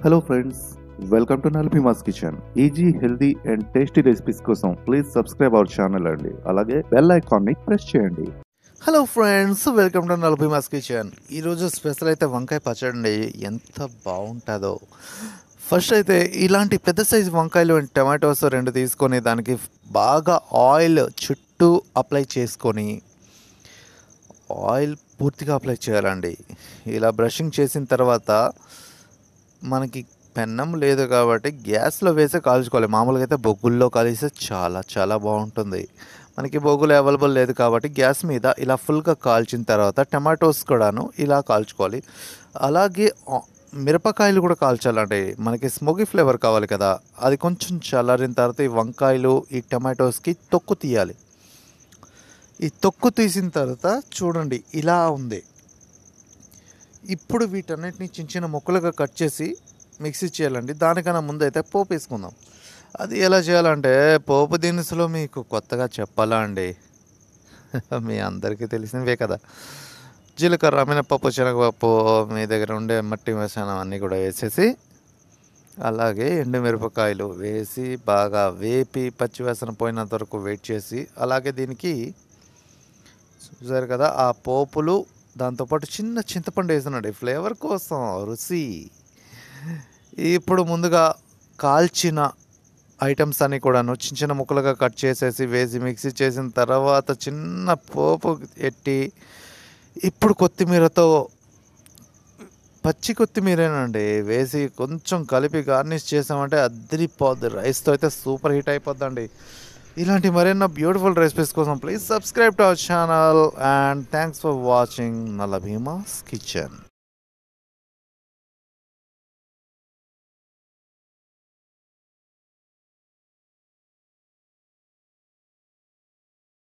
hello friends welcome to నల్పిమాస్ kitchen easy healthy and tasty recipes కోసం please subscribe our channel అండి అలాగే bell icon ని press చేయండి హలో ఫ్రెండ్స్ వెల్కమ్ టు నలభై మాస్ కిచెన్ ఈరోజు స్పెషల్ అయితే వంకాయ పచ్చడి అండి ఎంత బాగుంటుందో ఫస్ట్ అయితే ఇలాంటి పెద్ద సైజు వంకాయలు అండ్ టమాటోస్ రెండు తీసుకొని దానికి బాగా ఆయిల్ చుట్టూ అప్లై చేసుకొని ఆయిల్ పూర్తిగా అప్లై చేయాలండి ఇలా బ్రషింగ్ చేసిన తర్వాత మనకి పెన్నం లేదు కాబట్టి గ్యాస్లో వేసి కాల్చుకోవాలి మామూలుగా అయితే బొగ్గుల్లో కాలిస్తే చాలా చాలా బాగుంటుంది మనకి బొగ్గులు అవైలబుల్ లేదు కాబట్టి గ్యాస్ మీద ఇలా ఫుల్గా కాల్చిన తర్వాత టమాటోస్ కూడాను ఇలా కాల్చుకోవాలి అలాగే ఆ- మిరపకాయలు కూడా కాల్చాలండి మనకి స్మోకీ ఫ్లేవర్ కావాలి కదా అది కొంచెం చల్లారిన తర్వాత ఈ వంకాయలు ఈ టమాటోస్కి తొక్కు తీయాలి ఈ తొక్కు తీసిన తర్వాత చూడండి ఇలా ఉంది ఇప్పుడు వీటన్నిటిని చిన్న చిన్న ముక్కలుగా కట్ చేసి మిక్సీ చేయాలండి దానికన్నా ముందు అయితే పోపు వేసుకుందాం అది ఎలా చేయాలంటే పోపు దినుసులు మీకు కొత్తగా చెప్పాలా అండి మీ అందరికీ తెలిసినవే కదా జీలకర్ర మినపప్పు శనగపప్పు మీ దగ్గర ఉండే మట్టి మసానం అన్నీ కూడా వేసేసి అలాగే ఎండుమిరపకాయలు వేసి బాగా వేపి పచ్చివాసన పోయినంత వరకు వెయిట్ చేసి అలాగే దీనికి చూసారు కదా ఆ పోపులు దాంతోపాటు చిన్న చింతపండు వేస్తున్నాడు ఫ్లేవర్ కోసం రుచి ఇప్పుడు ముందుగా కాల్చిన ఐటమ్స్ అన్నీ కూడాను చిన్న చిన్న ముక్కలుగా కట్ చేసేసి వేసి మిక్సీ చేసిన తర్వాత చిన్న పోపు ఎట్టి ఇప్పుడు కొత్తిమీరతో పచ్చి కొత్తిమీరేనండి వేసి కొంచెం కలిపి గార్నిష్ చేసామంటే అద్దరిపోద్ది రైస్తో అయితే సూపర్ హిట్ అయిపోద్దండి ఇలాంటి మరెన్నో బ్యూటిఫుల్ రెసిపీస్ కోసం please subscribe to our channel and thanks for watching Nala Bheema's kitchen